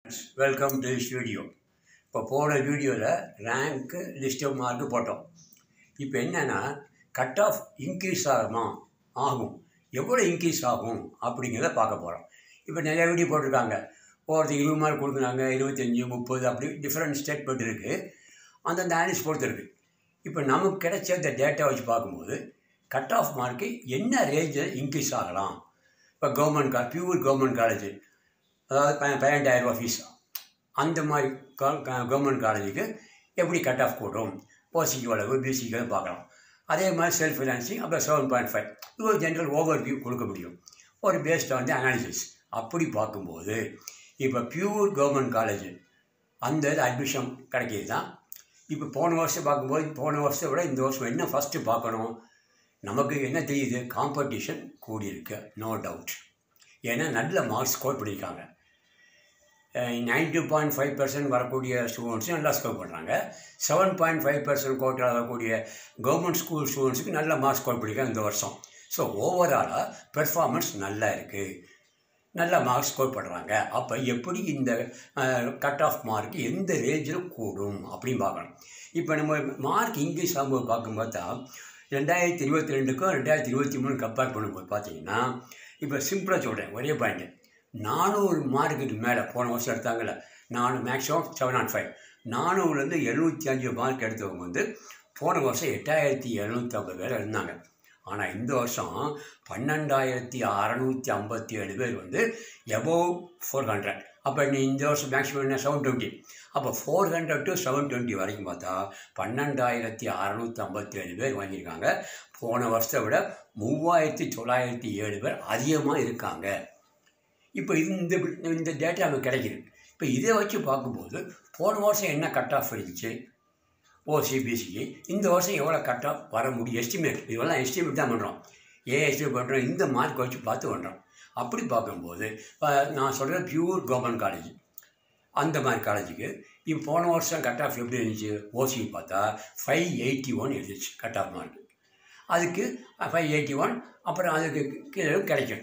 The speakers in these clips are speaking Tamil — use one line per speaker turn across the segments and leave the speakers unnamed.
வெல்கம் டு திஸ் வீடியோ இப்போ போன வீடியோவில் ரேங்க்கு லிஸ்ட் ஆஃப் மார்க்கு போட்டோம் இப்போ என்னென்னா கட் ஆஃப் இன்க்ரீஸ் ஆகுமா ஆகும் எவ்வளோ இன்க்ரீஸ் ஆகும் அப்படிங்கிறத பார்க்க போகிறோம் இப்போ நிறைய வீடியோ போட்டிருக்காங்க ஒருத்தர் இருபது மார்க் கொடுக்குறாங்க இருபத்தஞ்சி முப்பது அப்படி டிஃப்ரெண்ட் ஸ்டேட்மெண்ட் இருக்குது அந்தந்த ஆனிஸ் பொறுத்து இருக்குது இப்போ நமக்கு கிடைச்ச இந்த டேட்டா வச்சு பார்க்கும்போது கட் ஆஃப் மார்க்கு என்ன ரேஞ்சில் இன்க்ரீஸ் ஆகலாம் இப்போ கவர்மெண்ட் கா பியூர் கவர்மெண்ட் காலேஜ் அதாவது ப பதினெட்டாயிரரூபா ஃபீஸ் அந்த மாதிரி கவர்மெண்ட் காலேஜுக்கு எப்படி கட் ஆஃப் கூடும் ஓசிக்கு அளவு பிசிக்கு பார்க்கலாம் அதே மாதிரி செல்ஃப் ஃபினான்சிங் அப்புறம் செவன் பாயிண்ட் ஃபைவ் இது ஒரு ஜென்ரல் ஓவர் வியூ கொடுக்க முடியும் ஒரு பேஸ்ட் வந்து அனாலிசிஸ் அப்படி பார்க்கும்போது இப்போ பியூர் கவர்மெண்ட் காலேஜ் அந்த இது அட்மிஷன் கிடைக்கிது தான் இப்போ போன வருஷம் பார்க்கும்போது போன வருஷத்தை விட இந்த வருஷம் என்ன ஃபஸ்ட்டு பார்க்கணும் நமக்கு என்ன தெரியுது காம்படிஷன் கூடியிருக்கு நோ டவுட் ஏன்னா நல்ல மார்க்ஸ் ஸ்கோர் பண்ணியிருக்காங்க நைன்டி பாயிண்ட் ஃபைவ் பர்சன்ட் வரக்கூடிய ஸ்டூடெண்ட்ஸும் நல்லா ஸ்கோர் பண்ணுறாங்க செவன் பாயிண்ட் ஃபைவ் பர்சன்ட் கோட்டில் வரக்கூடிய கவர்மெண்ட் ஸ்கூல் ஸ்டூடெண்ட்ஸுக்கு நல்ல மார்க்ஸ் ஸ்கோர் பண்ணியிருக்காங்க இந்த வருஷம் ஸோ ஓவராலாக பெர்ஃபார்மன்ஸ் நல்லா இருக்குது நல்ல மார்க்ஸ் ஸ்கோர் பண்ணுறாங்க அப்போ எப்படி இந்த கட் ஆஃப் மார்க் எந்த ரேஞ்சில் கூடும் அப்படின்னு பார்க்கணும் இப்போ நம்ம மார்க் இன்க்ரீஸ் ஆகும்போது பார்க்கும்போது தான் ரெண்டாயிரத்தி இருபத்தி ரெண்டுக்கும் ரெண்டாயிரத்தி இருபத்தி மூணு கம்பேர் பண்ணும்போது பார்த்தீங்கன்னா இப்போ சிம்பிளாக சொல்கிறேன் ஒரே பாயிண்ட் நானூறு மார்க்குக்கு மேலே போன வருஷம் எடுத்தாங்கல்ல நானூ மேக்ஸிமம் செவன் நாட் ஃபைவ் நானூறுலேருந்து எழுநூற்றி அஞ்சு மார்க் எடுத்தவங்க வந்து போன வருஷம் எட்டாயிரத்தி எழுநூற்றி ஐம்பது பேர் இருந்தாங்க ஆனால் இந்த வருஷம் பன்னெண்டாயிரத்தி அறநூற்றி ஐம்பத்தி ஏழு பேர் வந்து எபோவ் ஃபோர் ஹண்ட்ரட் அப்போ நீ இந்த வருஷம் மேக்ஸிமம் என்ன செவன் டுவெண்ட்டி அப்போ four hundred to seven twenty வரைக்கும் பார்த்தா பன்னெண்டாயிரத்தி அறநூற்றி ஐம்பத்தி ஏழு பேர் வாங்கியிருக்காங்க போன வருஷத்தை விட மூவாயிரத்தி தொள்ளாயிரத்தி ஏழு பேர் அதிகமாக இருக்காங்க இப்போ இந்த இந்த டேட்டா நமக்கு கிடைக்கிது இப்போ இதை வச்சு பார்க்கும்போது போன வருஷம் என்ன கட் ஆஃப் இருந்துச்சு ஓசிபிசிக்கு இந்த வருஷம் எவ்வளோ கட் ஆஃப் வர முடியும் எஸ்டிமேட் இதெல்லாம் எஸ்டிமேட் தான் பண்ணுறோம் ஏன் எஸ்டிமேட் பண்ணுறோம் இந்த மார்க் வச்சு பார்த்து பண்ணுறோம் அப்படி பார்க்கும்போது இப்போ நான் சொல்கிற பியூர் கவர்மெண்ட் காலேஜ் அந்த மாதிரி காலேஜுக்கு இப்போ போன வருஷம் கட் ஆஃப் எப்படி இருந்துச்சு ஓசி பார்த்தா ஃபைவ் எயிட்டி ஒன் இருந்துச்சு கட் ஆஃப் மார்க் அதுக்கு ஃபைவ் எயிட்டி ஒன் அப்புறம் அதுக்கு கீழே கிடைக்கும்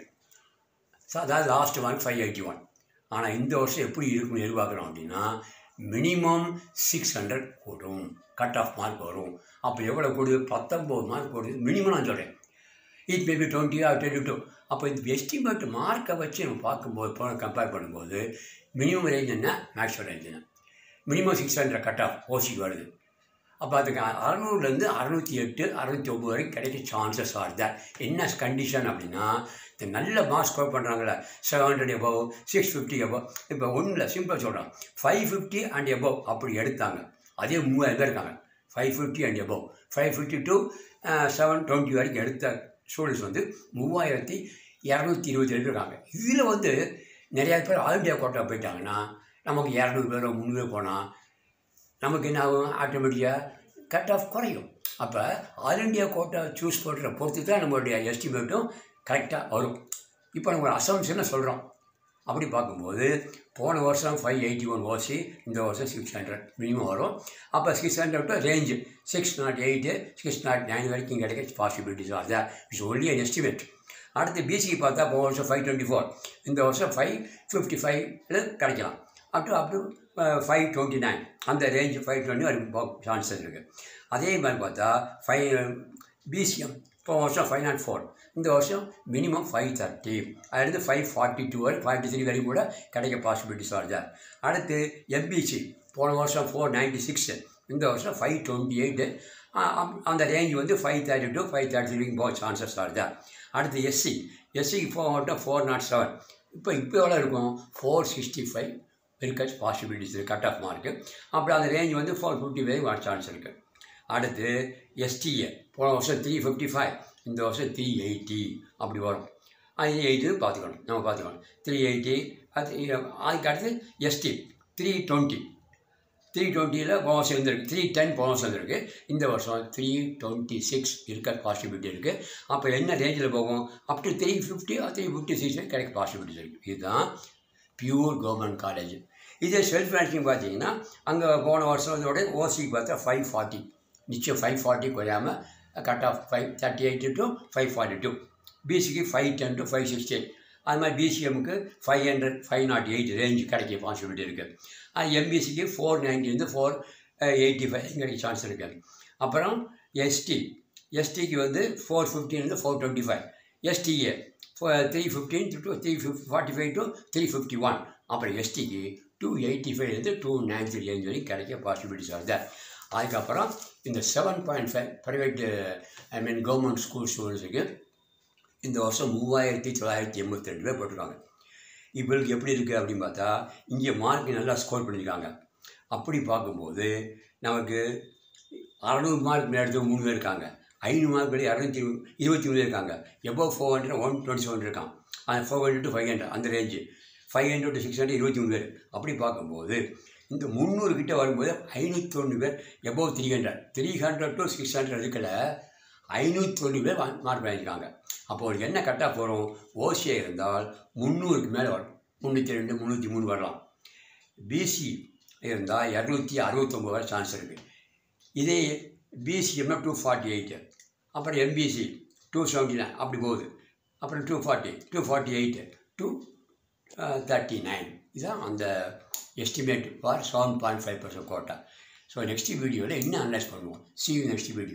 ஸோ அதாவது last mark five eighty one ஆனால் இந்த வருஷம் எப்படி இருக்குன்னு எதிர்பார்க்குறோம் அப்படின்னா மினிமம் சிக்ஸ் ஹண்ட்ரட் கூடும் கட் ஆஃப் மார்க் வரும் அப்போ எவ்வளோ கூடுது பத்தொம்போது மார்க் கூடுது மினிமம் நான் சொல்கிறேன் it maybe twenty or twenty two அப்போ இந்த எஸ்டிமேட் மார்க்கை வச்சு நம்ம பார்க்கும்போது போன கம்பேர் பண்ணும்போது மினிமம் ரேஞ்ச் என்ன மேக்ஸிமம் ரேஞ்ச் என்ன minimum six hundred cut off ஓசிக்கு வருது அப்போ அதுக்கு அறநூறுலேருந்து அறநூற்றி எட்டு அறுநூற்றி ஒம்பது வரைக்கும் கிடைக்க சான்சஸ் ஆர் தட் என்ன கண்டிஷன் அப்படின்னா இந்த நல்ல மார்க்ஸ் ஸ்கோர் பண்ணுறாங்களே seven hundred above six fifty above இப்போ ஒன்றில் சிம்பிள் சொல்கிறோம் ஃபைவ் ஃபிஃப்டி அண்ட் எபோவ் அப்படி எடுத்தாங்க அதே மூவாயிரம் பேர் இருக்காங்க five fifty and above five fifty to seven twenty வரைக்கும் எடுத்த ஸ்டூடெண்ட்ஸ் வந்து மூவாயிரத்தி இரநூத்தி இருபத்தி ரெண்டு இருக்காங்க இதில் வந்து நிறையா பேர் ஆல் இண்டியா கோட்டா போயிட்டாங்கன்னா நமக்கு இரநூறு பேரோ முந்நூறு போனால் நமக்கு என்ன ஆகும் ஆட்டோமேட்டிக்காக கட் ஆஃப் குறையும் அப்போ ஆல் இண்டியா கோட்டா சூஸ் பண்ணுற பொறுத்து தான் நம்மளுடைய எஸ்டிமேட்டும் கரெக்டாக வரும் இப்போ நம்ம அசம்ஷனை சொல்கிறோம் அப்படி பார்க்கும்போது போன வருஷம் ஃபைவ் எயிட்டி ஒன் ஓசி இந்த வருஷம் சிக்ஸ் ஹண்ட்ரட் மினிமம் வரும் அப்போ six hundred range six nought eight six nought nine வரைக்கும் கிடைக்க possibilities are that it's only an estimate அடுத்து பிசிக்கு பார்த்தா போன வருஷம் ஃபைவ் டுவெண்ட்டி ஃபோர் இந்த வருஷம் ஃபைவ் ஃபிஃப்டி ஃபைவ்ல கிடைக்கலாம் up to up to five twenty nine அந்த ரேஞ்சு ஃபைவ் டுவெண்ட்டி வரைக்கும் சான்சஸ் இருக்குது அதே மாதிரி பார்த்தா ஃபைவ் பிசிஎம் போன வருஷம் ஃபைவ் நாட் ஃபோர் இந்த வருஷம் மினிமம் ஃபைவ் தேர்ட்டி அதுலேருந்து ஃபைவ் ஃபார்ட்டி டூ வரை ஃபார்ட்டி த்ரீ வரைக்கும் கூட கிடைக்க பாசிபிலிட்டிஸ் வருது அடுத்து எம்பிசி போன வருஷம் ஃபோர் நைன்ட்டி சிக்ஸு இந்த வருஷம் ஃபைவ் டுவெண்ட்டி எயிட்டு அந்த ரேஞ்ச் வந்து five thirty two five thirty three வரைக்கும் போக சான்சஸ் வருது அடுத்து எஸ்சி எஸ்சிக்கு ஃபோர் மட்டும் ஃபோர் நாட் செவன் இப்போ இப்போ எவ்வளோ இருக்கும் ஃபோர் சிக்ஸ்டி ஃபைவ் இருக்க பாசிபிலிட்டிஸ் இருக்குது கட் ஆஃப் மார்க்கு அப்புறம் அந்த ரேஞ்ச் வந்து ஃபோர் ஃபிஃப்டி வரைக்கும் வர சான்ஸ் இருக்குது அடுத்து எஸ்டிஏ போன வருஷம் த்ரீ ஃபிஃப்டி ஃபைவ் இந்த வருஷம் த்ரீ எயிட்டி அப்படி வரும் அது எயிட்டு பார்த்துக்கணும் நம்ம பார்த்துக்கணும் த்ரீ எயிட்டி அது அதுக்கு அடுத்து எஸ்டி த்ரீ டுவெண்ட்டி த்ரீ டுவெண்ட்டியில் போன வருஷம் இருந்திருக்கு த்ரீ டென் போன வருஷம் இருந்திருக்கு இந்த வருஷம் த்ரீ டுவெண்ட்டி சிக்ஸ் இருக்க பாசிபிலிட்டி இருக்குது அப்போ என்ன ரேஞ்சில் போகும் up to three fifty three fifty six கிடைக்க பாசிபிலிட்டிஸ் இருக்குது இதுதான் பியூர் கவர்மெண்ட் காலேஜ் இதே செல்ஃப் ஃபினான்சிங் பார்த்தீங்கன்னா அங்கே போன வருஷம் இதோட ஓசிக்கு பார்த்தா ஃபைவ் ஃபார்ட்டி நிச்சயம் ஃபைவ் ஃபார்ட்டி குறையாமல் cut off five thirty eight to five forty two பிசிக்கு five ten to five sixty eight அது மாதிரி பிசிஎம்க்கு five hundred five nought eight range கிடைக்க பாசிபிலிட்டி இருக்குது அது எம்பிசிக்கு ஃபோர் நைன்ட்டிலேருந்து ஃபோர் எயிட்டி ஃபைவ் கிடைக்க சான்ஸ் இருக்குது அப்புறம் எஸ்டி எஸ்டிக்கு வந்து ஃபோர் ஃபிஃப்டின்லேருந்து four twenty five STA three fifteen to three ஃபிஃப் forty five to three fifty one அப்புறம் எஸ்டிக்கு டூ எயிட்டி ஃபைவ்லேருந்து டூ நைன்டி ரேஞ்ச் வரைக்கும் கிடைக்க பாசிபிலிட்டிஸ் வருது அதுக்கப்புறம் இந்த seven point five private I mean government school ஸ்டூடெண்ட்ஸுக்கு இந்த வருஷம் மூவாயிரத்தி தொள்ளாயிரத்தி எண்பத்தி ரெண்டு பேர் போட்டிருக்காங்க இவங்களுக்கு எப்படி இருக்குது அப்படின்னு பார்த்தா இங்கே மார்க் நல்லா ஸ்கோர் பண்ணியிருக்காங்க அப்படி பார்க்கும்போது நமக்கு அறநூறு மார்க் மேலே எடுத்து மூணு பேர் இருக்காங்க ஐநூறு மார்க் மேலே இரநூத்தி இருபத்தி மூணு இருக்காங்க above four hundred one twenty seven இருக்கான் அந்த four hundred to five hundred அந்த range five hundred to six hundred இருபத்தி மூணு பேர் அப்படி பார்க்கும்போது இந்த முந்நூறு கிட்ட வரும்போது ஐநூற்றி ஒன்று பேர் above three hundred three hundred to six hundred இருக்கல ஐநூற்றி ஒன்று பேர் மார்க் வாங்கியிருக்காங்க அப்போ அவருக்கு என்ன கட்டாக போகிறோம் ஓசியாக இருந்தால் முந்நூறுக்கு மேலே வரும் முந்நூற்றி ரெண்டு முந்நூற்றி மூணு வரலாம் பிசி இருந்தால் இரநூத்தி அறுபத்தொம்பது வர சான்ஸ் இருக்குது இதே பிசிஎம்எஃப் டூ ஃபார்ட்டி எயிட்டு அப்புறம் எம்பிசி டூ செவன்ட்டி நைன் அப்படி போகுது அப்புறம் two forty two forty eight two thirty nine இதுதான் அந்த estimate for seven point five percent quota so next வீடியோவில் இன்னும் அனலைஸ் பண்ணுவோம் சி யூ நெக்ஸ்ட் வீடியோ